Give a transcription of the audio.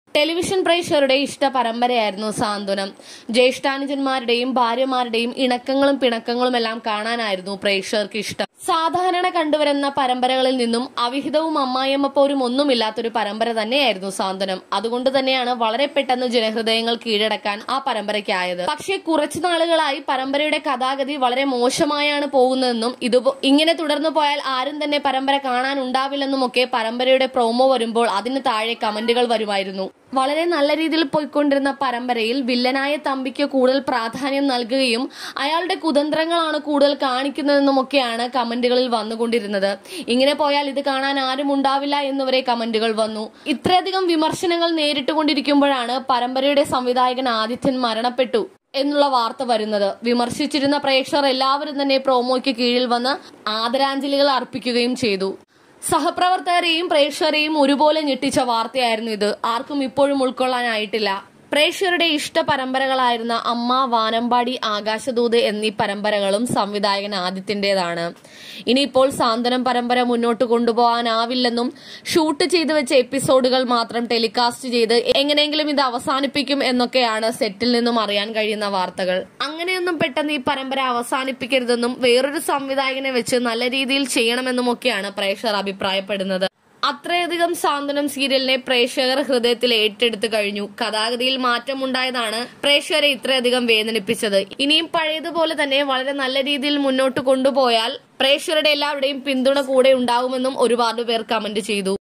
television പ്രേക്ഷകരുടെ ഇഷ്ട പരമ്പരയായിരുന്നു സാന്ത്വനം ജ്യേഷ്ഠാനുജന്മാരുടെയും ഭാര്യമാരുടെയും ഇണക്കങ്ങളും പിണക്കങ്ങളും എല്ലാം കാണാനായിരുന്നു പ്രേക്ഷകർക്ക് ഇഷ്ടം സാധാരണ കണ്ടുവരുന്ന പരമ്പരകളിൽ നിന്നും അവിഹിതവും അമ്മായിയമ്മ പോരും ഒന്നുമില്ലാത്തൊരു പരമ്പര തന്നെയായിരുന്നു സാന്ത്വനം അതുകൊണ്ട് തന്നെയാണ് വളരെ പെട്ടെന്ന് ജനഹൃദയങ്ങൾ കീഴടക്കാൻ ആ പരമ്പരയ്ക്കായത് പക്ഷേ കുറച്ചു നാളുകളായി പരമ്പരയുടെ കഥാഗതി വളരെ മോശമായാണ് പോകുന്നതെന്നും ഇത് ഇങ്ങനെ തുടർന്നു പോയാൽ ആരും തന്നെ പരമ്പര കാണാൻ ഉണ്ടാവില്ലെന്നുമൊക്കെ പരമ്പരയുടെ പ്രോമോ വരുമ്പോൾ അതിന് താഴെ കമന്റുകൾ വരുമായിരുന്നു വളരെ നല്ല രീതിയിൽ പോയിക്കൊണ്ടിരുന്ന പരമ്പരയിൽ വില്ലനായ തമ്പിക്ക് കൂടുതൽ പ്രാധാന്യം നൽകുകയും അയാളുടെ കുതന്ത്രങ്ങളാണ് കൂടുതൽ കാണിക്കുന്നതെന്നുമൊക്കെയാണ് കമന്റുകളിൽ വന്നുകൊണ്ടിരുന്നത് ഇങ്ങനെ പോയാൽ ഇത് കാണാൻ ആരും ഉണ്ടാവില്ല എന്നുവരെ കമന്റുകൾ വന്നു ഇത്രയധികം വിമർശനങ്ങൾ നേരിട്ടുകൊണ്ടിരിക്കുമ്പോഴാണ് പരമ്പരയുടെ സംവിധായകൻ ആദിത്യൻ മരണപ്പെട്ടു എന്നുള്ള വാർത്ത വരുന്നത് വിമർശിച്ചിരുന്ന പ്രേക്ഷകർ എല്ലാവരും തന്നെ പ്രോമോയ്ക്ക് കീഴിൽ വന്ന് ആദരാഞ്ജലികൾ അർപ്പിക്കുകയും ചെയ്തു സഹപ്രവർത്തകരെയും പ്രേക്ഷകരെയും ഒരുപോലെ ഞെട്ടിച്ച വാർത്തയായിരുന്നു ഇത് ആർക്കും ഇപ്പോഴും ഉൾക്കൊള്ളാനായിട്ടില്ല പ്രേക്ഷകരുടെ ഇഷ്ട പരമ്പരകളായിരുന്ന അമ്മ വാനമ്പാടി ആകാശദൂത് എന്നീ പരമ്പരകളും സംവിധായകൻ ആദിത്യന്റേതാണ് ഇനിയിപ്പോൾ സാന്ത്വനം പരമ്പര മുന്നോട്ട് കൊണ്ടുപോകാനാവില്ലെന്നും ഷൂട്ട് ചെയ്തു വെച്ച എപ്പിസോഡുകൾ മാത്രം ടെലികാസ്റ്റ് ചെയ്ത് എങ്ങനെയെങ്കിലും ഇത് അവസാനിപ്പിക്കും എന്നൊക്കെയാണ് സെറ്റിൽ നിന്നും അറിയാൻ കഴിയുന്ന വാർത്തകൾ അങ്ങനെയൊന്നും പെട്ടെന്ന് ഈ പരമ്പര അവസാനിപ്പിക്കരുതെന്നും വേറൊരു സംവിധായകനെ വെച്ച് നല്ല രീതിയിൽ ചെയ്യണമെന്നുമൊക്കെയാണ് പ്രേക്ഷകർ അഭിപ്രായപ്പെടുന്നത് അത്രയധികം സാന്ത്വനം സീരിയലിനെ പ്രേക്ഷകർ ഹൃദയത്തിൽ ഏറ്റെടുത്തു കഴിഞ്ഞു കഥാഗതിയിൽ മാറ്റമുണ്ടായതാണ് പ്രേക്ഷകരെ ഇത്രയധികം വേദനിപ്പിച്ചത് ഇനിയും പഴയതുപോലെ തന്നെ വളരെ നല്ല രീതിയിൽ മുന്നോട്ട് കൊണ്ടുപോയാൽ പ്രേക്ഷകരുടെ എല്ലാവരുടെയും പിന്തുണ കൂടെ ഉണ്ടാകുമെന്നും ഒരുപാട് പേർ കമന്റ് ചെയ്തു